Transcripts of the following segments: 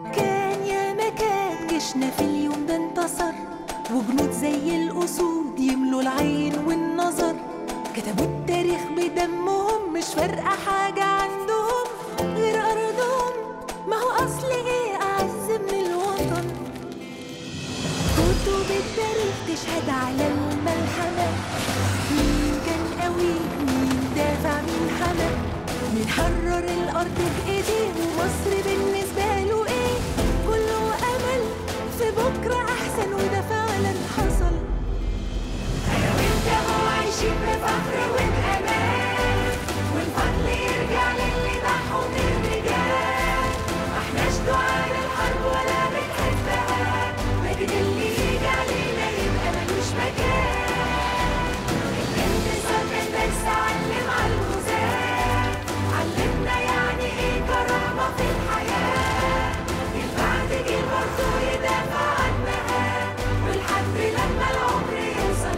كان يا مكان جيشنا في اليوم ده انتصر وجنود زي الأسود يملوا العين والنظر كتبوا التاريخ بدمهم مش فارقة حاجة عندهم غير أرضهم ما هو أصل إيه أعز من الوطن كتب التاريخ تشهد على الملحمة مين كان قوي مين دافع مين حمى مين حرر الأرض بإيديه ومصر بالنسبة له إيه كله أمل في بكرة أحسن وده فعلا حصل أنا وأنت هو عايشين بفخر وبأمان والفضل يرجع للي ضحوا من الرجال ما احناش دعاء للحرب ولا بنحبها لكن اللي يجي علينا يبقى ملوش مكان الانتصار كان درس علم على الغزاة علمنا يعني ايه كرامة في الحياة من بعد جيل برضه يدافع عنها ولحد لما العمر يوصل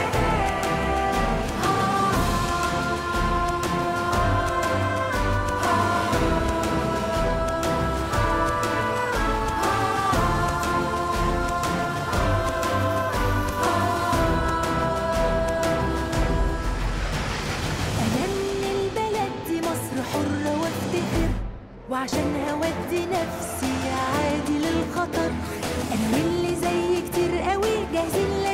أنا من البلد دي مصر حرة وافتخر وعشانها ودي نفسي عادي للخطر أنا واللي زي كتير قوي جاهزين